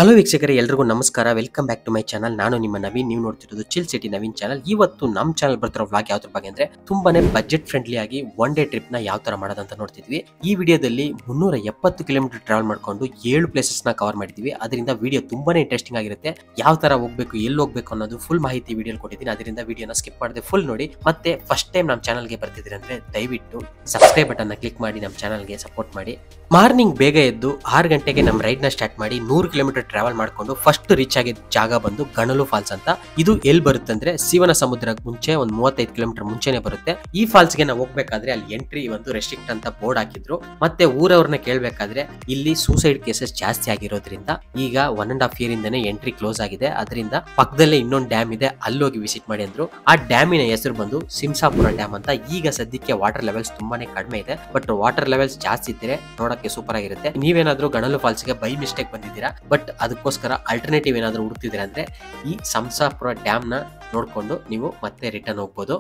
hello ವೀಕ್ಷಕರೇ ಎಲ್ರಿಗೂ ನಮಸ್ಕಾರ welcome back to my channel ನಾನು ನಿಮ್ಮ ನವೀನ್ ನೀವು ನೋಡ್ತಿರೋದು ಚಿಲ್ ಸಿಟಿ ನವೀನ್ ಚಾನಲ್ ಇವತ್ತು ನಮ್ಮ ಚಾನಲ್ ಬರ್ತಿರೋ ವ್ಲಾಗ್ ಯಾವ್ದ್ರ ಬಗ್ಗೆ ಅಂದ್ರೆ ತುಂಬಾನೇ ಬಜೆಟ್ ಫ್ರೆಂಡ್ಲಿ ಆಗಿ ಒನ್ ಡೇ ಟ್ರಿಪ್ ನ ಯಾವ ತರ ಮಾಡೋದಂತ ನೋಡ್ತಿದ್ವಿ ಈ ವಿಡಿಯೋದಲ್ಲಿ ಮುನ್ನೂರ ಎಪ್ಪತ್ತು ಕಿಲೋಮೀಟರ್ ಟ್ರಾವೆಲ್ ಮಾಡ್ಕೊಂಡು ಏಳು ಪ್ಲೇಸಸ್ ನ ಕವರ್ ಮಾಡಿದ್ವಿ ಅದರಿಂದ ವಿಡಿಯೋ ತುಂಬಾನೇ ಇಂಟ್ರೆಸ್ಟಿಂಗ್ ಆಗಿರುತ್ತೆ ಯಾವ ತರ ಹೋಗ್ಬೇಕು ಎಲ್ಲಿ ಹೋಗ್ಬೇಕು ಅನ್ನೋದು ಫುಲ್ ಮಾಹಿತಿ ವಿಡಿಯೋ ಕೊಟ್ಟಿದ್ದೀನಿ ಅದರಿಂದ ವಿಡಿಯೋನ ಸ್ಕಿಪ್ ಮಾಡದೆ ಫುಲ್ ನೋಡಿ ಮತ್ತೆ ಫಸ್ಟ್ ಟೈಮ್ ನಮ್ಮ ಚಾನಲ್ಗೆ ಬರ್ತಿದ್ದೀರಿ ಅಂದ್ರೆ ದಯವಿಟ್ಟು ಸಬ್ಸ್ಕ್ರೈಬ್ ಬಟನ್ ನ ಕ್ಲಿಕ್ ಮಾಡಿ ನಮ್ಮ ಚಾನಲ್ಗೆ ಸಪೋರ್ಟ್ ಮಾಡಿ ಮಾರ್ನಿಂಗ್ ಬೇಗ ಎದ್ದು ಆರು ಗಂಟೆಗೆ ನಮ್ಮ ರೈಡ್ ನ ಸ್ಟಾರ್ಟ್ ಮಾಡಿ ನೂರು ಕಿಲೋಮೀಟರ್ ಟ್ರಾವೆಲ್ ಮಾಡ್ಕೊಂಡು ಫಸ್ಟ್ ರೀಚ್ ಆಗಿದ್ದ ಜಾಗ ಬಂದು ಗಣಲು ಫಾಲ್ಸ್ ಅಂತ ಇದು ಎಲ್ಲಿ ಬರುತ್ತೆ ಅಂದ್ರೆ ಶಿವನ ಸಮುದ್ರಕ್ಕೆ ಮುಂಚೆ ಒಂದು ಮೂವತ್ತೈದು ಕಿಲೋಮೀಟರ್ ಮುಂಚೆನೆ ಬರುತ್ತೆ ಈ ಫಾಲ್ಸ್ ಗೆ ನಾವು ಹೋಗ್ಬೇಕಾದ್ರೆ ಅಲ್ಲಿ ಎಂಟ್ರಿ ಒಂದು ರೆಸ್ಟ್ರಿಕ್ಟ್ ಅಂತ ಬೋರ್ಡ್ ಹಾಕಿದ್ರು ಮತ್ತೆ ಊರವ್ರನ್ನ ಕೇಳ್ಬೇಕಾದ್ರೆ ಇಲ್ಲಿ ಸೂಸೈಡ್ ಕೇಸಸ್ ಜಾಸ್ತಿ ಆಗಿರೋದ್ರಿಂದ ಈಗ ಒನ್ ಅಂಡ್ ಹಾಫ್ ಇಯರ್ ಇಂದಾನೆ ಎಂಟ್ರಿ ಕ್ಲೋಸ್ ಆಗಿದೆ ಅದರಿಂದ ಪಕ್ಕದಲ್ಲೇ ಇನ್ನೊಂದು ಡ್ಯಾಮ್ ಇದೆ ಅಲ್ಲೋಗಿ ವಿಸಿಟ್ ಮಾಡಿ ಅಂದ್ರು ಆ ಡ್ಯಾಮಿನ ಹೆಸರು ಬಂದು ಸಿಂಸಾಪುರ ಡ್ಯಾಮ್ ಅಂತ ಈಗ ಸದ್ಯಕ್ಕೆ ವಾಟರ್ ಲೆವೆಲ್ಸ್ ತುಂಬಾನೇ ಕಡಿಮೆ ಇದೆ ಬಟ್ ವಾಟರ್ ಲೆವೆಲ್ಸ್ ಜಾಸ್ತಿ ಇದ್ದರೆ ನೋಡಕ್ಕೆ ಸೂಪರ್ ಆಗಿರುತ್ತೆ ನೀವೇನಾದ್ರೂ ಗಣಲು ಫಾಲ್ಸ್ ಗೆ ಬೈ ಮಿಸ್ಟೇಕ್ ಬಂದಿದ್ದೀರಾ ಬಟ್ ಅದಕ್ಕೋಸ್ಕರ ಅಲ್ಟರ್ನೇಟಿವ್ ಏನಾದ್ರೂ ಹುಡುಕ್ತಿದ್ದೀರಾ ಅಂದ್ರೆ ಈ ಸಂಸಾಪುರ ಡ್ಯಾಮ್ ನ ನೋಡ್ಕೊಂಡು ನೀವು ಮತ್ತೆ ರಿಟರ್ನ್ ಹೋಗ್ಬೋದು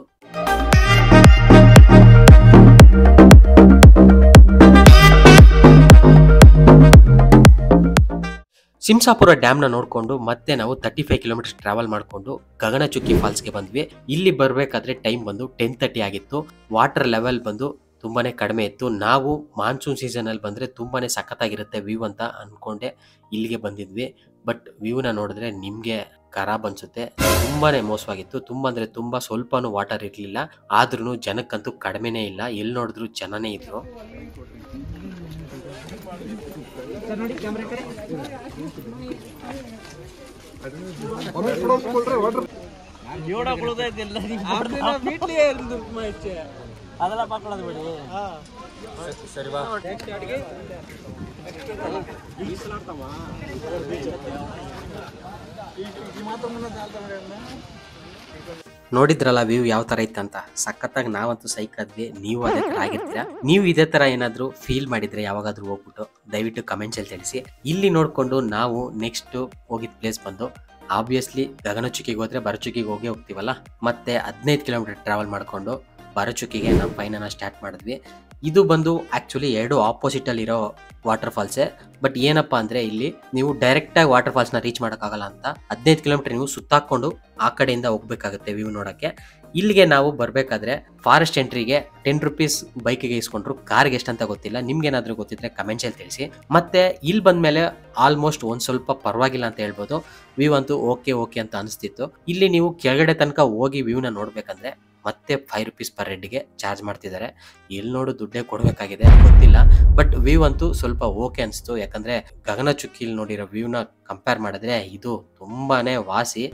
ಸಿಂಸಾಪುರ ಡ್ಯಾಮ್ ನ ನೋಡ್ಕೊಂಡು ಮತ್ತೆ ನಾವು ತರ್ಟಿ ಫೈವ್ ಕಿಲೋಮೀಟರ್ ಟ್ರಾವೆಲ್ ಮಾಡ್ಕೊಂಡು ಗಗನಚುಕ್ಕಿ ಫಾಲ್ಸ್ಗೆ ಬಂದ್ವಿ ಇಲ್ಲಿ ಬರ್ಬೇಕಾದ್ರೆ ಟೈಮ್ ಬಂದು ಟೆನ್ ತರ್ಟಿ ಆಗಿತ್ತು ವಾಟರ್ ಲೆವೆಲ್ ಬಂದು ತುಂಬಾನೇ ಕಡಿಮೆ ಇತ್ತು ನಾವು ಮಾನ್ಸೂನ್ ಸೀಸನ್ ಅಲ್ಲಿ ಬಂದ್ರೆ ತುಂಬಾನೇ ಸಖತ್ತಾಗಿರುತ್ತೆ ವ್ಯೂ ಅಂತ ಅನ್ಕೊಂಡೆ ಇಲ್ಲಿಗೆ ಬಂದಿದ್ವಿ ಬಟ್ ವ್ಯೂನ ನೋಡಿದ್ರೆ ನಿಮ್ಗೆ ಖರಾಬ್ ಅನ್ಸುತ್ತೆ ತುಂಬಾನೇ ಮೋಸವಾಗಿತ್ತು ತುಂಬಾ ಅಂದ್ರೆ ತುಂಬಾ ಸ್ವಲ್ಪನೂ ವಾಟರ್ ಇರ್ಲಿಲ್ಲ ಆದ್ರೂ ಜನಕ್ಕಂತೂ ಕಡಿಮೆನೇ ಇಲ್ಲ ಎಲ್ಲಿ ನೋಡಿದ್ರು ಜನನೇ ಇದ್ರು அதெல்லாம் பார்க்கக்கூடாது படி ನೋಡಿದ್ರಲ್ಲ ವ್ಯೂ ಯಾವ ತರ ಇತ್ತಂತ ಸಖತ್ತಾಗಿ ನಾವಂತೂ ಸೈಕದ್ವಿ ನೀವು ಅದೇ ತರ ಆಗಿರ್ತೀರಾ ನೀವು ಇದೇ ತರ ಏನಾದ್ರೂ ಫೀಲ್ ಮಾಡಿದ್ರೆ ಯಾವಾಗಾದ್ರೂ ಹೋಗ್ಬಿಟ್ಟು ದಯವಿಟ್ಟು ಕಮೆಂಟ್ಸ್ ಅಲ್ಲಿ ತಿಳಿಸಿ ಇಲ್ಲಿ ನೋಡ್ಕೊಂಡು ನಾವು ನೆಕ್ಸ್ಟ್ ಹೋಗಿದ್ ಪ್ಲೇಸ್ ಬಂದು ಆಬ್ವಿಯಸ್ಲಿ ಗಗನಚುಕ್ಕಿಗೆ ಹೋದ್ರೆ ಬರಚುಕ್ಕಿಗೆ ಹೋಗಿ ಹೋಗ್ತೀವಲ್ಲ ಮತ್ತೆ ಹದಿನೈದು ಕಿಲೋಮೀಟರ್ ಟ್ರಾವೆಲ್ ಮಾಡ್ಕೊಂಡು ಬರಚುಕ್ಕಿಗೆ ನಾವು ಪೈನ ಸ್ಟಾರ್ಟ್ ಮಾಡಿದ್ವಿ ಇದು ಬಂದು ಆಕ್ಚುಲಿ ಎರಡು ಆಪೋಸಿಟ್ ಅಲ್ಲಿ ಇರೋ ವಾಟರ್ ಫಾಲ್ಸೇ ಬಟ್ ಏನಪ್ಪಾ ಅಂದ್ರೆ ಇಲ್ಲಿ ನೀವು ಡೈರೆಕ್ಟ್ ಆಗಿ ವಾಟರ್ ಫಾಲ್ಸ್ ನ ರೀಚ್ ಮಾಡೋಕ್ಕಾಗಲ್ಲ ಅಂತ ಹದಿನೈದು ಕಿಲೋಮೀಟರ್ ನೀವು ಸುತ್ತಾಕೊಂಡು ಆ ಕಡೆಯಿಂದ ಹೋಗ್ಬೇಕಾಗುತ್ತೆ ವ್ಯೂ ನೋಡಕ್ಕೆ ಇಲ್ಲಿಗೆ ನಾವು ಬರಬೇಕಾದ್ರೆ ಫಾರೆಸ್ಟ್ ಎಂಟ್ರಿಗೆ ಟೆನ್ ರುಪೀಸ್ ಬೈಕಿಗೆ ಇಸ್ಕೊಂಡ್ರು ಕಾರ್ಗೆ ಎಷ್ಟಂತ ಗೊತ್ತಿಲ್ಲ ನಿಮ್ಗೆ ಏನಾದ್ರೂ ಗೊತ್ತಿದ್ರೆ ಕಮೆಂಟ್ಸ್ ಅಲ್ಲಿ ತಿಳಿಸಿ ಮತ್ತೆ ಇಲ್ಲಿ ಬಂದ್ಮೇಲೆ ಆಲ್ಮೋಸ್ಟ್ ಒಂದ್ ಸ್ವಲ್ಪ ಪರವಾಗಿಲ್ಲ ಅಂತ ಹೇಳ್ಬೋದು ವ್ಯೂ ಅಂತೂ ಓಕೆ ಓಕೆ ಅಂತ ಅನಿಸ್ತಿತ್ತು ಇಲ್ಲಿ ನೀವು ಕೆಳಗಡೆ ತನಕ ಹೋಗಿ ವ್ಯೂನ ನೋಡ್ಬೇಕಂದ್ರೆ ಮತ್ತೆ ಫೈವ್ ರುಪೀಸ್ ಪರ್ ಹೆಡ್ಗೆ ಚಾರ್ಜ್ ಮಾಡ್ತಿದ್ದಾರೆ ಎಲ್ಲಿ ನೋಡು ದುಡ್ಡೇ ಕೊಡಬೇಕಾಗಿದೆ ಗೊತ್ತಿಲ್ಲ ಬಟ್ ವ್ಯೂ ಅಂತೂ ಸ್ವಲ್ಪ ಓಕೆ ಅನಿಸ್ತು ಯಾಕಂದ್ರೆ ಗಗನ ಚುಕ್ಕಿಲಿ ನೋಡಿರೋ ವ್ಯೂನ ಕಂಪೇರ್ ಮಾಡಿದ್ರೆ ಇದು ತುಂಬಾನೇ ವಾಸಿ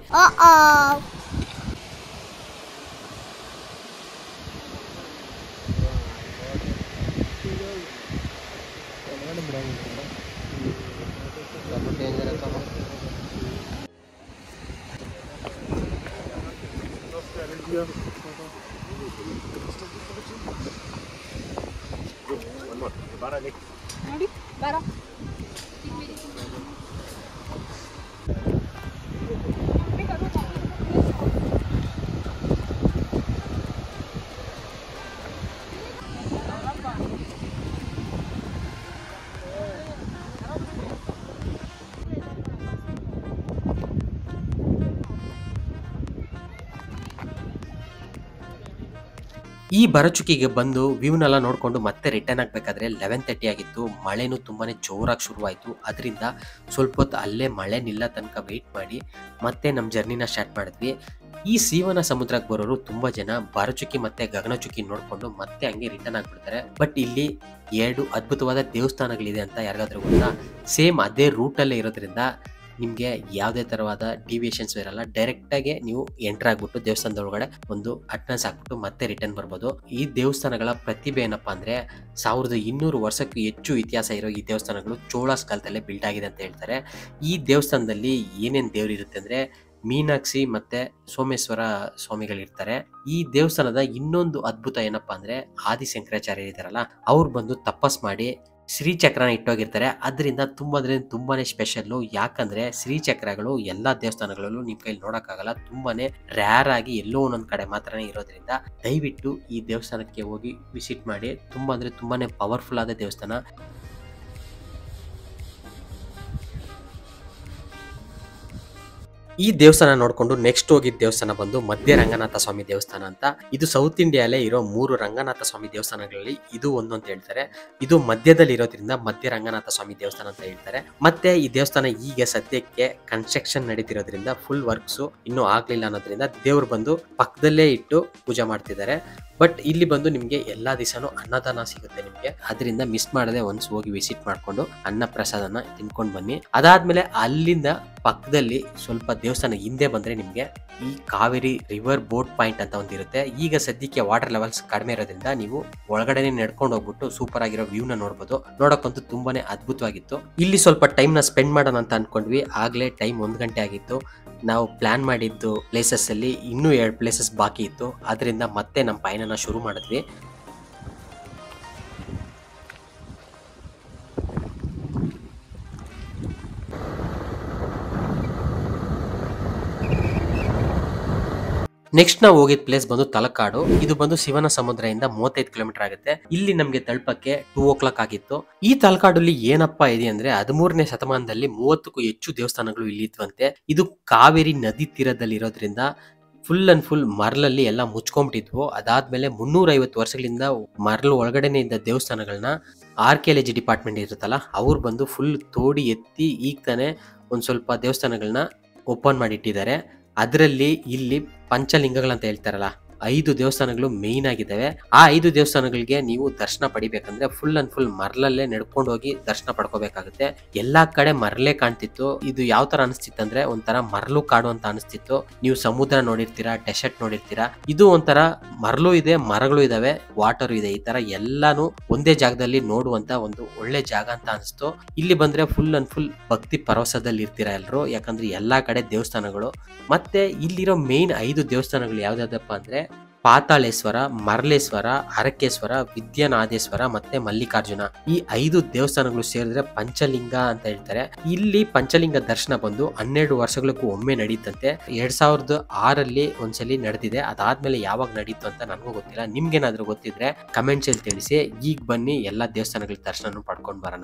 ಈ ಬರಚುಕ್ಕಿಗೆ ಬಂದು ವ್ಯೂನೆಲ್ಲ ನೋಡ್ಕೊಂಡು ಮತ್ತೆ ರಿಟರ್ನ್ ಆಗಬೇಕಾದ್ರೆ ಲೆವೆನ್ ತರ್ಟಿ ಆಗಿತ್ತು ಮಳೆನೂ ತುಂಬಾನೇ ಜೋರಾಗಿ ಶುರುವಾಯಿತು ಅದರಿಂದ ಸ್ವಲ್ಪ ಹೊತ್ತು ಅಲ್ಲೇ ಮಳೆ ನಿಲ್ಲ ತನಕ ವೆಯ್ಟ್ ಮಾಡಿ ಮತ್ತೆ ನಮ್ಮ ಜರ್ನಿನ ಸ್ಟಾರ್ಟ್ ಮಾಡಿದ್ವಿ ಈ ಸೀವನ ಸಮುದ್ರಕ್ಕೆ ಬರೋರು ತುಂಬಾ ಜನ ಬರಚುಕ್ಕಿ ಮತ್ತೆ ಗಗನಚುಕ್ಕಿ ನೋಡ್ಕೊಂಡು ಮತ್ತೆ ಹಂಗೆ ರಿಟರ್ನ್ ಆಗ್ಬಿಡ್ತಾರೆ ಬಟ್ ಇಲ್ಲಿ ಎರಡು ಅದ್ಭುತವಾದ ದೇವಸ್ಥಾನಗಳಿದೆ ಅಂತ ಯಾರಿಗಾದ್ರೂ ಗೊತ್ತಾ ಸೇಮ್ ಅದೇ ರೂಟಲ್ಲೇ ಇರೋದ್ರಿಂದ ನಿಮಗೆ ಯಾವುದೇ ಥರವಾದ ಡಿವಿಯೇಷನ್ಸ್ ಇರಲ್ಲ ಡೈರೆಕ್ಟಾಗಿ ನೀವು ಎಂಟರ್ ಆಗ್ಬಿಟ್ಟು ದೇವಸ್ಥಾನದ ಒಳಗಡೆ ಒಂದು ಅಟ್ನೆನ್ಸ್ ಹಾಕ್ಬಿಟ್ಟು ಮತ್ತೆ ರಿಟರ್ನ್ ಬರ್ಬೋದು ಈ ದೇವಸ್ಥಾನಗಳ ಪ್ರತಿಭೆ ಏನಪ್ಪಾ ಅಂದರೆ ಸಾವಿರದ ಇನ್ನೂರು ವರ್ಷಕ್ಕೂ ಹೆಚ್ಚು ಇತಿಹಾಸ ಇರೋ ಈ ದೇವಸ್ಥಾನಗಳು ಚೋಳಾಸ್ ಕಾಲದಲ್ಲೇ ಬಿಲ್ಡ್ ಆಗಿದೆ ಅಂತ ಹೇಳ್ತಾರೆ ಈ ದೇವಸ್ಥಾನದಲ್ಲಿ ಏನೇನು ದೇವ್ರು ಇರುತ್ತೆ ಅಂದರೆ ಮೀನಾಕ್ಷಿ ಮತ್ತೆ ಸೋಮೇಶ್ವರ ಸ್ವಾಮಿಗಳಿರ್ತಾರೆ ಈ ದೇವಸ್ಥಾನದ ಇನ್ನೊಂದು ಅದ್ಭುತ ಏನಪ್ಪಾ ಅಂದ್ರೆ ಆದಿಶಂಕರಾಚಾರ್ಯ ಇದಾರಲ್ಲ ಅವ್ರು ಬಂದು ತಪಸ್ ಮಾಡಿ ಶ್ರೀಚಕ್ರನ ಇಟ್ಟೋಗಿರ್ತಾರೆ ಅದರಿಂದ ತುಂಬ ಅಂದ್ರೆ ತುಂಬಾನೇ ಸ್ಪೆಷಲ್ಲು ಯಾಕಂದ್ರೆ ಶ್ರೀಚಕ್ರಗಳು ಎಲ್ಲಾ ದೇವಸ್ಥಾನಗಳಲ್ಲೂ ನಿಮ್ ಕೈಲಿ ನೋಡೋಕ್ಕಾಗಲ್ಲ ತುಂಬಾನೇ ರ್ಯಾರ್ ಆಗಿ ಎಲ್ಲೋ ಒಂದೊಂದ್ ಕಡೆ ಮಾತ್ರನೇ ಇರೋದ್ರಿಂದ ದಯವಿಟ್ಟು ಈ ದೇವಸ್ಥಾನಕ್ಕೆ ಹೋಗಿ ವಿಸಿಟ್ ಮಾಡಿ ತುಂಬಾ ಅಂದ್ರೆ ತುಂಬಾನೇ ಪವರ್ಫುಲ್ ಆದ ದೇವಸ್ಥಾನ ಈ ದೇವಸ್ಥಾನ ನೋಡ್ಕೊಂಡು ನೆಕ್ಸ್ಟ್ ಹೋಗಿದ್ದ ದೇವಸ್ಥಾನ ಬಂದು ಮಧ್ಯ ರಂಗನಾಥ ಸ್ವಾಮಿ ದೇವಸ್ಥಾನ ಅಂತ ಇದು ಸೌತ್ ಇಂಡಿಯಾಲೇ ಇರೋ ಮೂರು ರಂಗನಾಥ ಸ್ವಾಮಿ ದೇವಸ್ಥಾನಗಳಲ್ಲಿ ಇದು ಒಂದು ಅಂತ ಹೇಳ್ತಾರೆ ಇದು ಮಧ್ಯದಲ್ಲಿ ಇರೋದ್ರಿಂದ ಮಧ್ಯ ರಂಗನಾಥ ಸ್ವಾಮಿ ದೇವಸ್ಥಾನ ಅಂತ ಹೇಳ್ತಾರೆ ಮತ್ತೆ ಈ ದೇವಸ್ಥಾನ ಈಗ ಸದ್ಯಕ್ಕೆ ಕನ್ಸ್ಟ್ರಕ್ಷನ್ ನಡೀತಿರೋದ್ರಿಂದ ಫುಲ್ ವರ್ಕ್ಸ್ ಇನ್ನೂ ಆಗ್ಲಿಲ್ಲ ಅನ್ನೋದ್ರಿಂದ ದೇವ್ರು ಬಂದು ಪಕ್ಕದಲ್ಲೇ ಇಟ್ಟು ಪೂಜೆ ಮಾಡ್ತಿದ್ದಾರೆ ಬಟ್ ಇಲ್ಲಿ ಬಂದು ನಿಮ್ಗೆ ಎಲ್ಲಾ ದಿವಸನೂ ಅನ್ನದಾನ ಸಿಗುತ್ತೆ ನಿಮ್ಗೆ ಅದರಿಂದ ಮಿಸ್ ಮಾಡದೆ ಒಂದ್ಸ್ ಹೋಗಿ ವಿಸಿಟ್ ಮಾಡ್ಕೊಂಡು ಅನ್ನ ಪ್ರಸಾದನ ತಿನ್ಕೊಂಡು ಬನ್ನಿ ಅದಾದ್ಮೇಲೆ ಅಲ್ಲಿಂದ ಪಕ್ಕದಲ್ಲಿ ಸ್ವಲ್ಪ ದೇವಸ್ಥಾನ ಹಿಂದೆ ಬಂದ್ರೆ ನಿಮ್ಗೆ ಈ ಕಾವೇರಿ ರಿವರ್ ಬೋಟ್ ಪಾಯಿಂಟ್ ಅಂತ ಒಂದಿರುತ್ತೆ ಈಗ ಸದ್ಯಕ್ಕೆ ವಾಟರ್ ಲೆವೆಲ್ಸ್ ಕಡಿಮೆ ಇರೋದ್ರಿಂದ ನೀವು ಒಳಗಡೆನೆ ನಡ್ಕೊಂಡು ಹೋಗ್ಬಿಟ್ಟು ಸೂಪರ್ ಆಗಿರೋ ವ್ಯೂನ ನೋಡ್ಬೋದು ನೋಡಕ್ಕಂತೂ ತುಂಬಾನೇ ಅದ್ಭುತವಾಗಿತ್ತು ಇಲ್ಲಿ ಸ್ವಲ್ಪ ಟೈಮ್ ನ ಸ್ಪೆಂಡ್ ಮಾಡೋಣ ಅಂತ ಅನ್ಕೊಂಡ್ವಿ ಆಗ್ಲೇ ಟೈಮ್ ಒಂದ್ ಗಂಟೆ ಆಗಿತ್ತು ನಾವು ಪ್ಲಾನ್ ಮಾಡಿದ್ದು ಪ್ಲೇಸಸ್ ಅಲ್ಲಿ ಇನ್ನೂ ಎರಡು ಪ್ಲೇಸಸ್ ಬಾಕಿ ಇತ್ತು ಅದರಿಂದ ಮತ್ತೆ ನಮ್ಮ ಪಯಣನ ಶುರು ಮಾಡಿದ್ವಿ ನೆಕ್ಸ್ಟ್ ನಾವು ಹೋಗಿದ್ ಪ್ಲೇಸ್ ಬಂದು ತಲಕಾಡು ಇದು ಬಂದು ಶಿವನ ಸಮುದ್ರದಿಂದ ಮೂವತ್ತೈದು ಕಿಲೋಮೀಟರ್ ಆಗುತ್ತೆ ಇಲ್ಲಿ ನಮ್ಗೆ ತಲುಪಕ್ಕೆ ಟೂ ಓ ಕ್ಲಾಕ್ ಆಗಿತ್ತು ಈ ತಲಕಾಡಲ್ಲಿ ಏನಪ್ಪಾ ಇದೆ ಅಂದ್ರೆ ಹದಿಮೂರನೇ ಶತಮಾನದಲ್ಲಿ ಮೂವತ್ತಕ್ಕೂ ಹೆಚ್ಚು ದೇವಸ್ಥಾನಗಳು ಇಲ್ಲಿ ಇದ್ವಂತೆ ಇದು ಕಾವೇರಿ ನದಿ ತೀರದಲ್ಲಿ ಇರೋದ್ರಿಂದ ಫುಲ್ ಅಂಡ್ ಫುಲ್ ಮರಳಲ್ಲಿ ಎಲ್ಲ ಮುಚ್ಕೊಂಡ್ಬಿಟ್ಟಿದ್ವು ಅದಾದ್ಮೇಲೆ ಮುನ್ನೂರ ಐವತ್ತು ವರ್ಷಗಳಿಂದ ಮರಳು ಒಳಗಡೆನೆ ಇದ್ದ ದೇವಸ್ಥಾನಗಳನ್ನ ಆರ್ಕಿಯಾಲಜಿ ಡಿಪಾರ್ಟ್ಮೆಂಟ್ ಇರುತ್ತಲ್ಲ ಅವ್ರು ಬಂದು ಫುಲ್ ತೋಡಿ ಎತ್ತಿ ಈಗ ತಾನೇ ಒಂದ್ ಸ್ವಲ್ಪ ದೇವಸ್ಥಾನಗಳನ್ನ ಓಪನ್ ಮಾಡಿಟ್ಟಿದ್ದಾರೆ ಅದರಲ್ಲಿ ಇಲ್ಲಿ ಪಂಚಲಿಂಗಗಳಂತ ಹೇಳ್ತಾರಲ್ಲ ಐದು ದೇವಸ್ಥಾನಗಳು ಮೇಯ್ನ್ ಆಗಿದ್ದಾವೆ ಆ ಐದು ದೇವಸ್ಥಾನಗಳಿಗೆ ನೀವು ದರ್ಶನ ಪಡಿಬೇಕಂದ್ರೆ ಫುಲ್ ಅಂಡ್ ಫುಲ್ ಮರಳಲ್ಲೇ ನಡ್ಕೊಂಡು ಹೋಗಿ ದರ್ಶನ ಪಡ್ಕೋಬೇಕಾಗುತ್ತೆ ಎಲ್ಲಾ ಕಡೆ ಮರಳೇ ಕಾಣ್ತಿತ್ತು ಇದು ಯಾವ ತರ ಅನಿಸ್ತಿತ್ತು ಅಂದ್ರೆ ಒಂಥರ ಮರಳು ಕಾಡು ಅಂತ ಅನಿಸ್ತಿತ್ತು ನೀವು ಸಮುದ್ರ ನೋಡಿರ್ತೀರಾ ಡೆಸರ್ಟ್ ನೋಡಿರ್ತೀರಾ ಇದು ಒಂಥರ ಮರಳು ಇದೆ ಮರಗಳು ಇದಾವೆ ವಾಟರ್ ಇದೆ ಈ ತರ ಎಲ್ಲಾನು ಒಂದೇ ಜಾಗದಲ್ಲಿ ನೋಡುವಂತ ಒಂದು ಒಳ್ಳೆ ಜಾಗ ಅಂತ ಅನಿಸ್ತು ಇಲ್ಲಿ ಬಂದ್ರೆ ಫುಲ್ ಅಂಡ್ ಫುಲ್ ಭಕ್ತಿ ಪರವಶದಲ್ಲಿ ಇರ್ತೀರಾ ಎಲ್ರು ಯಾಕಂದ್ರೆ ಎಲ್ಲಾ ಕಡೆ ದೇವಸ್ಥಾನಗಳು ಮತ್ತೆ ಇಲ್ಲಿರೋ ಮೇನ್ ಐದು ದೇವಸ್ಥಾನಗಳು ಯಾವ್ದಾದಪ್ಪ ಅಂದ್ರೆ ಪಾತಾಳೇಶ್ವರ ಮರಳೇಶ್ವರ ಹರಕೇಶ್ವರ ವಿದ್ಯಾನಾಥೇಶ್ವರ ಮತ್ತೆ ಮಲ್ಲಿಕಾರ್ಜುನ ಈ ಐದು ದೇವಸ್ಥಾನಗಳು ಸೇರಿದ್ರೆ ಪಂಚಲಿಂಗ ಅಂತ ಹೇಳ್ತಾರೆ ಇಲ್ಲಿ ಪಂಚಲಿಂಗ ದರ್ಶನ ಬಂದು ಹನ್ನೆರಡು ವರ್ಷಗಳಿಗೂ ಒಮ್ಮೆ ನಡೀತಂತೆ ಎರಡ್ ಸಾವಿರದ ಆರಲ್ಲಿ ಒಂದ್ಸಲಿ ನಡೆದಿದೆ ಅದಾದ್ಮೇಲೆ ಯಾವಾಗ ನಡೀತು ಅಂತ ನನಗೂ ಗೊತ್ತಿಲ್ಲ ನಿಮ್ಗೇನಾದ್ರೂ ಗೊತ್ತಿದ್ರೆ ಕಮೆಂಟ್ಸ್ ಅಲ್ಲಿ ತಿಳಿಸಿ ಈಗ ಬನ್ನಿ ಎಲ್ಲಾ ದೇವಸ್ಥಾನಗಳ ದರ್ಶನ ಪಡ್ಕೊಂಡು ಬರೋಣ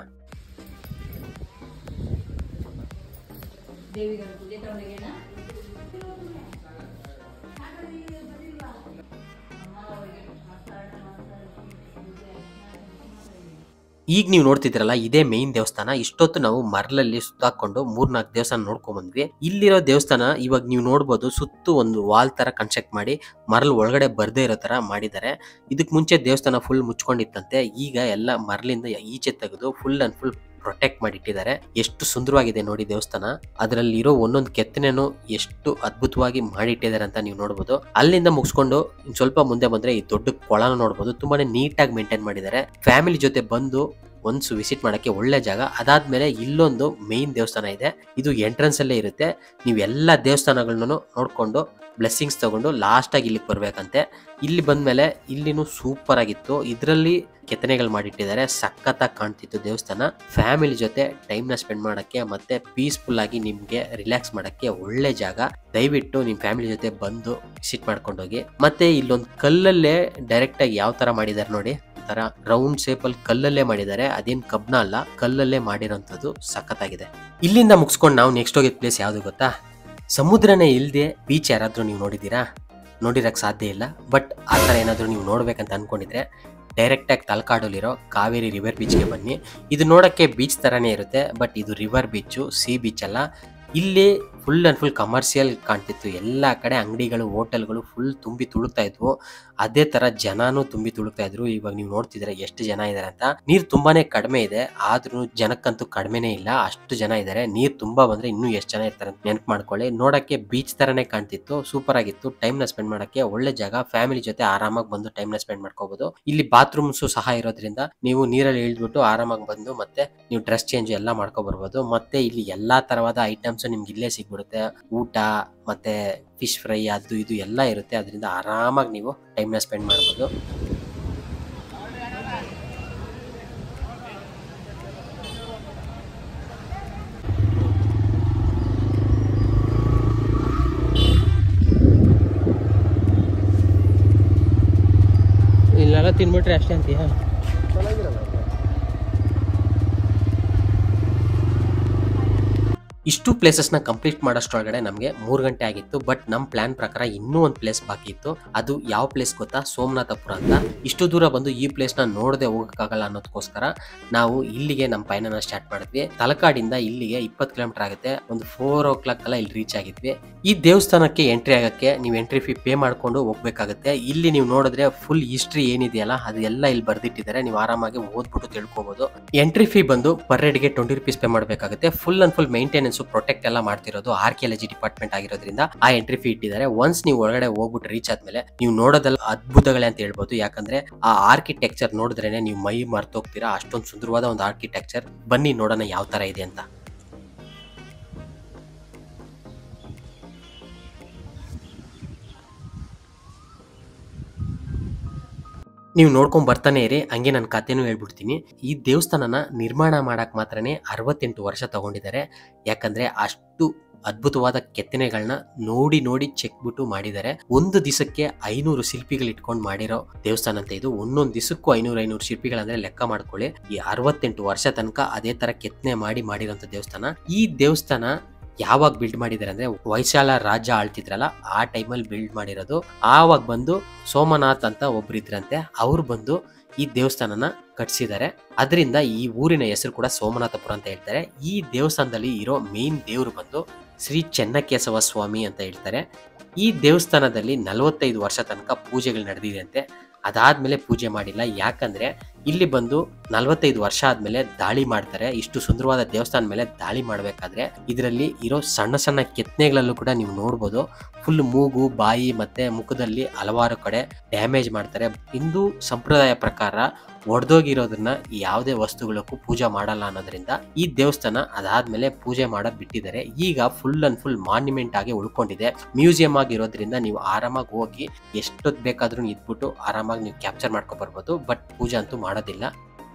ಈಗ ನೀವು ನೋಡ್ತಿದ್ರಲ್ಲ ಇದೇ ಮೇನ್ ದೇವಸ್ಥಾನ ಇಷ್ಟೊತ್ತು ನಾವು ಮರಳಲ್ಲಿ ಸುತ್ತಾಕೊಂಡು ಮೂರ್ನಾಲ್ಕು ದೇವಸ್ಥಾನ ನೋಡ್ಕೊಂಡ್ ಬಂದ್ವಿ ಇಲ್ಲಿರೋ ದೇವಸ್ಥಾನ ಇವಾಗ ನೀವು ನೋಡ್ಬೋದು ಸುತ್ತು ಒಂದು ವಾಲ್ ತರ ಕನ್ಸ್ಟ್ರಕ್ಟ್ ಮಾಡಿ ಮರಳು ಒಳಗಡೆ ಬರ್ದೇ ಇರೋ ತರ ಮಾಡಿದ್ದಾರೆ ಇದಕ್ ಮುಂಚೆ ದೇವಸ್ಥಾನ ಫುಲ್ ಮುಚ್ಕೊಂಡಿತ್ತಂತೆ ಈಗ ಎಲ್ಲ ಮರಳಿಂದ ಈಚೆ ತೆಗೆದು ಫುಲ್ ಅಂಡ್ ಫುಲ್ ಪ್ರೊಟೆಕ್ಟ್ ಮಾಡಿಟ್ಟಿದ್ದಾರೆ ಎಷ್ಟು ಸುಂದರವಾಗಿದೆ ನೋಡಿ ದೇವಸ್ಥಾನ ಅದರಲ್ಲಿ ಇರೋ ಒಂದೊಂದು ಕೆತ್ತನೆನೂ ಎಷ್ಟು ಅದ್ಭುತವಾಗಿ ಮಾಡಿಟ್ಟಿದ್ದಾರೆ ಅಂತ ನೀವು ನೋಡ್ಬೋದು ಅಲ್ಲಿಂದ ಮುಗಿಸ್ಕೊಂಡು ಇನ್ ಸ್ವಲ್ಪ ಮುಂದೆ ಬಂದ್ರೆ ಈ ದೊಡ್ಡ ಕೊಳನ ನೋಡ್ಬೋದು ತುಂಬಾನೇ ನೀಟಾಗಿ ಮೇಂಟೈನ್ ಮಾಡಿದ್ದಾರೆ ಫ್ಯಾಮಿಲಿ ಜೊತೆ ಬಂದು ಒನ್ಸ್ ವಿಸಿಟ್ ಮಾಡಕ್ಕೆ ಒಳ್ಳೆ ಜಾಗ ಅದಾದ್ಮೇಲೆ ಇಲ್ಲೊಂದು ಮೇನ್ ದೇವಸ್ಥಾನ ಇದೆ ಇದು ಎಂಟ್ರೆನ್ಸ್ ಅಲ್ಲೇ ಇರುತ್ತೆ ನೀವು ಎಲ್ಲ ದೇವಸ್ಥಾನಗಳನ್ನು ನೋಡ್ಕೊಂಡು ಬ್ಲೆಸ್ಸಿಂಗ್ಸ್ ತಗೊಂಡು ಲಾಸ್ಟ್ ಆಗಿ ಇಲ್ಲಿಗೆ ಬರ್ಬೇಕಂತೆ ಇಲ್ಲಿ ಬಂದ್ಮೇಲೆ ಇಲ್ಲಿನೂ ಸೂಪರ್ ಆಗಿತ್ತು ಇದರಲ್ಲಿ ಕೆತ್ತನೆಗಳು ಮಾಡಿಟ್ಟಿದ್ದಾರೆ ಸಖತ್ತಾಗಿ ಕಾಣ್ತಿತ್ತು ದೇವಸ್ಥಾನ ಫ್ಯಾಮಿಲಿ ಜೊತೆ ಟೈಮ್ ನ ಸ್ಪೆಂಡ್ ಮಾಡಕ್ಕೆ ಮತ್ತೆ ಪೀಸ್ಫುಲ್ ಆಗಿ ನಿಮ್ಗೆ ರಿಲ್ಯಾಕ್ಸ್ ಮಾಡಕ್ಕೆ ಒಳ್ಳೆ ಜಾಗ ದಯವಿಟ್ಟು ನಿಮ್ ಫ್ಯಾಮಿಲಿ ಜೊತೆ ಬಂದು ವಿಸಿಟ್ ಮಾಡ್ಕೊಂಡು ಹೋಗಿ ಮತ್ತೆ ಇಲ್ಲೊಂದು ಕಲ್ಲಲ್ಲೇ ಡೈರೆಕ್ಟ್ ಆಗಿ ಯಾವ ತರ ಮಾಡಿದ್ದಾರೆ ನೋಡಿ ತರ ರೌಂಡ್ ಶೇಪ್ ಅಲ್ಲಿ ಕಲ್ಲಲ್ಲೇ ಮಾಡಿದ್ದಾರೆ ಅದೇನ್ ಕಬ್ನ ಅಲ್ಲ ಕಲ್ಲಲ್ಲೇ ಮಾಡಿರೋಂಥದ್ದು ಸಖತ್ತಾಗಿದೆ ಇಲ್ಲಿಂದ ಮುಗಿಸ್ಕೊಂಡು ನಾವು ನೆಕ್ಸ್ಟ್ ಹೋಗಿದ್ ಪ್ಲೇಸ್ ಯಾವ್ದು ಗೊತ್ತಾ ಸಮುದ್ರನೇ ಇಲ್ಲದೆ ಬೀಚ್ ಯಾರಾದ್ರೂ ನೀವು ನೋಡಿದ್ದೀರಾ ನೋಡಿರಕ್ ಸಾಧ್ಯ ಇಲ್ಲ ಬಟ್ ಆ ಥರ ಏನಾದರೂ ನೀವು ನೋಡ್ಬೇಕಂತ ಅನ್ಕೊಂಡಿದ್ರೆ ಡೈರೆಕ್ಟಾಗಿ ತಲಕಾಡಲ್ಲಿರೋ ಕಾವೇರಿ ರಿವರ್ ಬೀಚ್ಗೆ ಬನ್ನಿ ಇದು ನೋಡೋಕ್ಕೆ ಬೀಚ್ ಥರನೇ ಇರುತ್ತೆ ಬಟ್ ಇದು ರಿವರ್ ಬೀಚು ಸಿ ಬೀಚ್ ಅಲ್ಲ ಇಲ್ಲಿ ಫುಲ್ ಅಂಡ್ ಫುಲ್ ಕಮರ್ಷಿಯಲ್ ಕಾಣ್ತಿತ್ತು ಎಲ್ಲ ಕಡೆ ಅಂಗಡಿಗಳು ಹೋಟೆಲ್ಗಳು ಫುಲ್ ತುಂಬಿ ತುಳುಕ್ತಾ ಇದ್ವು ಅದೇ ತರ ಜನನೂ ತುಂಬಿ ತುಳುಕ್ತಾ ಇದ್ರು ಇವಾಗ ನೀವು ನೋಡ್ತಿದ್ರೆ ಎಷ್ಟು ಜನ ಇದಾರೆ ಅಂತ ನೀರ್ ತುಂಬಾನೇ ಕಡಿಮೆ ಇದೆ ಆದ್ರೂ ಜನಕ್ಕಂತೂ ಕಡಿಮೆನೇ ಇಲ್ಲ ಅಷ್ಟು ಜನ ಇದಾರೆ ನೀರ್ ತುಂಬಾ ಬಂದ್ರೆ ಇನ್ನೂ ಎಷ್ಟು ಜನ ಇರ್ತಾರೆ ಅಂತ ನೆನ್ಪು ಮಾಡ್ಕೊಳ್ಳಿ ನೋಡಕ್ಕೆ ಬೀಚ್ ತರನೇ ಕಾಣ್ತಿತ್ತು ಸೂಪರ್ ಆಗಿತ್ತು ಟೈಮ್ ನ ಸ್ಪೆಂಡ್ ಮಾಡಕ್ಕೆ ಒಳ್ಳೆ ಜಾಗ ಫ್ಯಾಮಿಲಿ ಜೊತೆ ಆರಾಮಾಗಿ ಬಂದು ಟೈಮ್ ನ ಸ್ಪೆಂಡ್ ಮಾಡ್ಕೋಬಹುದು ಇಲ್ಲಿ ಬಾತ್ರೂಮ್ಸ್ ಸಹ ಇರೋದ್ರಿಂದ ನೀವು ನೀರಲ್ಲಿ ಇಳಿದ್ಬಿಟ್ಟು ಆರಾಮಾಗಿ ಬಂದು ಮತ್ತೆ ನೀವು ಡ್ರೆಸ್ ಚೇಂಜ್ ಎಲ್ಲ ಮಾಡ್ಕೊ ಬರ್ಬೋದು ಮತ್ತೆ ಇಲ್ಲಿ ಎಲ್ಲಾ ತರವಾದ ಐಟಮ್ಸ್ ನಿಮ್ಗೆ ಇಲ್ಲೇ ಸಿಗ್ಬಿಡುತ್ತೆ ಊಟ ಮತ್ತೆ ಫಿಶ್ ಫ್ರೈ ಅದು ಇದು ಎಲ್ಲ ಇರುತ್ತೆ ಅದರಿಂದ ಆರಾಮಾಗಿ ನೀವು ಟೈಮ್ನ ಸ್ಪೆಂಡ್ ಮಾಡ್ಬೋದು ಇಲ್ಲೆಲ್ಲ ತಿನ್ಬಿಟ್ರೆ ಅಷ್ಟೇ ಅಂತೀಯ ಇಷ್ಟು ಪ್ಲೇಸಸ್ ನ ಕಂಪ್ಲೀಟ್ ಮಾಡೋಷ್ಟ್ರೊಳಗಡೆ ನಮಗೆ ಮೂರು ಗಂಟೆ ಆಗಿತ್ತು ಬಟ್ ನಮ್ಮ ಪ್ಲಾನ್ ಪ್ರಕಾರ ಇನ್ನೂ ಒಂದು ಪ್ಲೇಸ್ ಬಾಕಿ ಇತ್ತು ಅದು ಯಾವ ಪ್ಲೇಸ್ ಗೊತ್ತಾ ಸೋಮನಾಥಪುರ ಅಂತ ಇಷ್ಟು ದೂರ ಬಂದು ಈ ಪ್ಲೇಸ್ ನ ನೋಡದೆ ಹೋಗಕ್ಕಾಗಲ್ಲ ಅನ್ನೋದಕ್ಕೋಸ್ಕರ ನಾವು ಇಲ್ಲಿಗೆ ನಮ್ಮ ಪಯಣನ ಸ್ಟಾರ್ಟ್ ಮಾಡಿದ್ವಿ ತಲಕಾಡಿಂದ ಇಲ್ಲಿಗೆ ಇಪ್ಪತ್ತು ಕಿಲೋಮೀಟರ್ ಆಗುತ್ತೆ ಒಂದು ಫೋರ್ ಓ ಕ್ಲಾಕ್ ಎಲ್ಲ ಇಲ್ಲಿ ರೀಚ್ ಆಗಿದ್ವಿ ಈ ದೇವಸ್ಥಾನಕ್ಕೆ ಎಂಟ್ರಿ ಆಗಕ್ಕೆ ನೀವು ಎಂಟ್ರಿ ಫೀ ಪೇ ಮಾಡ್ಕೊಂಡು ಹೋಗ್ಬೇಕಾಗುತ್ತೆ ಇಲ್ಲಿ ನೀವು ನೋಡಿದ್ರೆ ಫುಲ್ ಹಿಸ್ಟ್ರಿ ಏನಿದೆಯಲ್ಲ ಅದೆಲ್ಲ ಇಲ್ಲಿ ಬರ್ದಿಟ್ಟಿದ್ದಾರೆ ನೀವು ಆರಾಮಾಗಿ ಓದ್ಬಿಟ್ಟು ತಿಳ್ಕೊಬಹುದು ಎಂಟ್ರಿ ಫೀ ಬಂದು ಪರ್ ಹೆಡ್ಗೆ ಟ್ವೆಂಟಿ ರುಪೀಸ್ ಪೇ ಮಾಡಬೇಕಾಗುತ್ತೆ full and full maintenance protect ಎಲ್ಲ ಮಾಡ್ತಿರೋದು ಆರ್ಕಿಯಾಲಜಿ ಡಿಪಾರ್ಟ್ಮೆಂಟ್ ಆಗಿರೋದ್ರಿಂದ ಆ ಎಂಟ್ರಿ ಫೀ ಇಟ್ಟಿದ್ದಾರೆ ಒನ್ಸ್ ನೀವು ಒಳಗಡೆ ಹೋಗ್ಬಿಟ್ಟು ರೀಚ್ ಆದ್ಮೇಲೆ ನೀವು ನೋಡೋದಲ್ಲ ಅದ್ಭುತಗಳೇ ಅಂತ ಹೇಳ್ಬೋದು ಯಾಕಂದ್ರೆ ಆ ಆರ್ಕಿಟೆಕ್ಚರ್ ನೋಡಿದ್ರೇನೆ ನೀವು ಮೈ ಮರ್ತೋಗ್ತೀರಾ ಅಷ್ಟೊಂದು ಸುಂದರವಾದ ಒಂದು ಆರ್ಕಿಟೆಕ್ಚರ್ ಬನ್ನಿ ನೋಡೋಣ ಯಾವ ತರ ಇದೆ ಅಂತ ನೀವು ನೋಡ್ಕೊಂಡ್ ಬರ್ತಾನೆ ಇರಿ ಹಂಗೆ ನನ್ನ ಕಥೆನೂ ಹೇಳ್ಬಿಡ್ತೀನಿ ಈ ದೇವಸ್ಥಾನನ ನಿರ್ಮಾಣ ಮಾಡಕ್ ಮಾತ್ರನೇ ಅರವತ್ತೆಂಟು ವರ್ಷ ತಗೊಂಡಿದ್ದಾರೆ ಯಾಕಂದ್ರೆ ಅಷ್ಟು ಅದ್ಭುತವಾದ ಕೆತ್ತನೆಗಳನ್ನ ನೋಡಿ ನೋಡಿ ಚೆಕ್ ಬಿಟ್ಟು ಮಾಡಿದ್ದಾರೆ ಒಂದು ದಿವಸಕ್ಕೆ ಐನೂರು ಶಿಲ್ಪಿಗಳು ಇಟ್ಕೊಂಡು ಮಾಡಿರೋ ದೇವಸ್ಥಾನ ಅಂತ ಇದು ಒಂದೊಂದು ದಿವಸಕ್ಕೂ ಐನೂರು ಐನೂರು ಶಿಲ್ಪಿಗಳಂದ್ರೆ ಲೆಕ್ಕ ಮಾಡ್ಕೊಳ್ಳಿ ಈ ಅರವತ್ತೆಂಟು ವರ್ಷ ತನಕ ಅದೇ ತರ ಕೆತ್ತನೆ ಮಾಡಿ ಮಾಡಿರೋಂಥ ದೇವಸ್ಥಾನ ಈ ದೇವಸ್ಥಾನ ಯಾವಾಗ ಬಿಲ್ಡ್ ಮಾಡಿದ್ದಾರೆ ಅಂದ್ರೆ ಹೊಯ್ಸಾಳ ರಾಜ್ಯ ಆಳ್ತಿದ್ರಲ್ಲ ಆ ಟೈಮಲ್ಲಿ ಬಿಲ್ಡ್ ಮಾಡಿರೋದು ಆವಾಗ ಬಂದು ಸೋಮನಾಥ್ ಅಂತ ಒಬ್ರು ಇದ್ರಂತೆ ಅವ್ರು ಬಂದು ಈ ದೇವಸ್ಥಾನನ ಕಟ್ಸಿದ್ದಾರೆ ಅದರಿಂದ ಈ ಊರಿನ ಹೆಸರು ಕೂಡ ಸೋಮನಾಥಪುರ ಅಂತ ಹೇಳ್ತಾರೆ ಈ ದೇವಸ್ಥಾನದಲ್ಲಿ ಇರೋ ಮೇನ್ ದೇವರು ಬಂದು ಶ್ರೀ ಚೆನ್ನಕೇಶವ ಸ್ವಾಮಿ ಅಂತ ಹೇಳ್ತಾರೆ ಈ ದೇವಸ್ಥಾನದಲ್ಲಿ ನಲವತ್ತೈದು ವರ್ಷ ತನಕ ಪೂಜೆಗಳು ನಡೆದಿದೆ ಅಂತೆ ಅದಾದ್ಮೇಲೆ ಪೂಜೆ ಮಾಡಿಲ್ಲ ಯಾಕಂದ್ರೆ ಇಲ್ಲಿ ಬಂದು ನಲವತ್ತೈದು ವರ್ಷ ಆದ್ಮೇಲೆ ದಾಳಿ ಮಾಡ್ತಾರೆ ಇಷ್ಟು ಸುಂದರವಾದ ದೇವಸ್ಥಾನ ಮೇಲೆ ದಾಳಿ ಮಾಡಬೇಕಾದ್ರೆ ಇದರಲ್ಲಿ ಇರೋ ಸಣ್ಣ ಸಣ್ಣ ಕೆತ್ತನೆಗಳಲ್ಲೂ ಕೂಡ ನೀವು ನೋಡ್ಬೋದು ಫುಲ್ ಮೂಗು ಬಾಯಿ ಮತ್ತೆ ಮುಖದಲ್ಲಿ ಹಲವಾರು ಕಡೆ ಡ್ಯಾಮೇಜ್ ಮಾಡ್ತಾರೆ ಹಿಂದೂ ಸಂಪ್ರದಾಯ ಪ್ರಕಾರ ಒಡೆದೋಗಿರೋದನ್ನ ಯಾವುದೇ ವಸ್ತುಗಳಕ್ಕೂ ಪೂಜೆ ಮಾಡಲ್ಲ ಅನ್ನೋದ್ರಿಂದ ಈ ದೇವಸ್ಥಾನ ಅದಾದ್ಮೇಲೆ ಪೂಜೆ ಮಾಡೋದ್ ಬಿಟ್ಟಿದ್ದಾರೆ ಈಗ ಫುಲ್ ಅಂಡ್ ಫುಲ್ ಮಾನ್ಯುಮೆಂಟ್ ಆಗಿ ಉಳ್ಕೊಂಡಿದೆ ಮ್ಯೂಸಿಯಂ ಆಗಿರೋದ್ರಿಂದ ನೀವು ಆರಾಮಾಗಿ ಹೋಗಿ ಎಷ್ಟೊತ್ತು ಬೇಕಾದ್ರೂ ಇದ್ಬಿಟ್ಟು ಆರಾಮಾಗಿ ನೀವು ಕ್ಯಾಪ್ಚರ್ ಮಾಡ್ಕೊ ಬರ್ಬೋದು ಬಟ್ ಪೂಜೆ ಅಂತೂ ಮಾಡೋದಿಲ್ಲ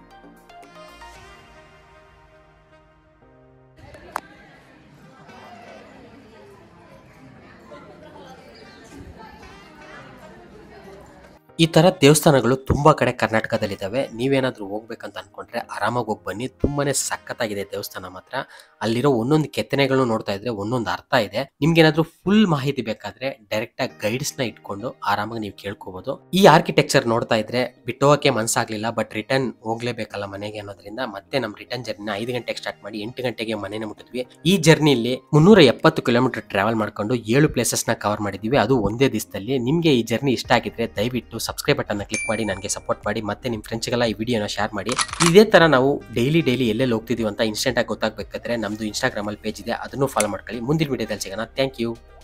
ಈ ತರ ದೇವಸ್ಥಾನಗಳು ತುಂಬಾ ಕಡೆ ಕರ್ನಾಟಕದಲ್ಲಿದ್ದಾವೆ ನೀವೇನಾದ್ರೂ ಹೋಗ್ಬೇಕಂತ ಅನ್ಕೊಂಡ್ರೆ ಆರಾಮಾಗಿ ಹೋಗಿ ಬನ್ನಿ ತುಂಬಾನೇ ಸಖತ್ತಾಗಿದೆ ದೇವಸ್ಥಾನ ಮಾತ್ರ ಅಲ್ಲಿರೋ ಒಂದೊಂದು ಕೆತ್ತನೆಗಳು ನೋಡ್ತಾ ಇದ್ರೆ ಒಂದೊಂದು ಅರ್ಥ ಇದೆ ನಿಮ್ಗೇನಾದ್ರೂ ಫುಲ್ ಮಾಹಿತಿ ಬೇಕಾದ್ರೆ ಡೈರೆಕ್ಟ್ ಆಗಿ ಗೈಡ್ಸ್ ನ ಇಟ್ಕೊಂಡು ಆರಾಮಾಗಿ ನೀವು ಕೇಳ್ಕೋಬಹುದು ಈ ಆರ್ಕಿಟೆಕ್ಚರ್ ನೋಡ್ತಾ ಇದ್ರೆ ಬಿಟ್ಟು ಹೋಗಕ್ಕೆ ಮನ್ಸಾಗ್ಲಿಲ್ಲ ಬಟ್ ರಿಟರ್ನ್ ಹೋಗ್ಲೇಬೇಕಲ್ಲ ಮನೆಗೆ ಅನ್ನೋದ್ರಿಂದ ಮತ್ತೆ ನಮ್ ರಿಟರ್ನ್ ಜರ್ನಿನ ಐದು ಗಂಟೆಗೆ ಸ್ಟಾರ್ಟ್ ಮಾಡಿ ಎಂಟು ಗಂಟೆಗೆ ಮನೆನ ಮುಟ್ಟಿದ್ವಿ ಈ ಜರ್ನಿಲಿ ಮುನ್ನೂರ ಎಪ್ಪತ್ತು ಕಿಲೋಮೀಟರ್ ಟ್ರಾವೆಲ್ ಮಾಡ್ಕೊಂಡು ಏಳು ಪ್ಲೇಸಸ್ ನ ಕವರ್ ಮಾಡಿದೀವಿ ಅದು ಒಂದೇ ದಿವಸದಲ್ಲಿ ನಿಮ್ಗೆ ಈ ಜರ್ನಿ ಇಷ್ಟ ಆಗಿದ್ರೆ ದಯವಿಟ್ಟು ಸಬ್ಸ್ಕ್ರೈಬ್ ಬಟನ್ ಕ್ಲಿಕ್ ಮಾಡಿ ನನಗೆ ಸಪೋರ್ಟ್ ಮಾಡಿ ಮತ್ತೆ ನಿಮ್ಮ ಫ್ರೆಂಡ್ಸ್ಗೆಲ್ಲ ಈ ವಿಡಿಯೋನ ಶೇರ್ ಮಾಡಿ ಇದೇ ತರ ನಾವು ಡೈಲಿ ಡೈಲಿ ಎಲ್ಲೆಲ್ಲಿ ಹೋಗ್ತಿದೀವಿ ಅಂತ ಇನ್ಸ್ಟೆಂಟ್ ಆಗಿ ಗೊತ್ತಾಗಬೇಕಾದ್ರೆ ನಮ್ದು ಇನ್ಸ್ಟಾಗ್ರಾಮ್ ಅಲ್ಲಿ ಪೇಜ್ ಇದೆ ಅದನ್ನು ಫಾಲೋ ಮಾಡ್ಕೊಳ್ಳಿ ಮುಂದಿನ ವಿಡಿಯೋದಲ್ಲಿ ಸಿಗೋಣ ಥ್ಯಾಂಕ್ ಯು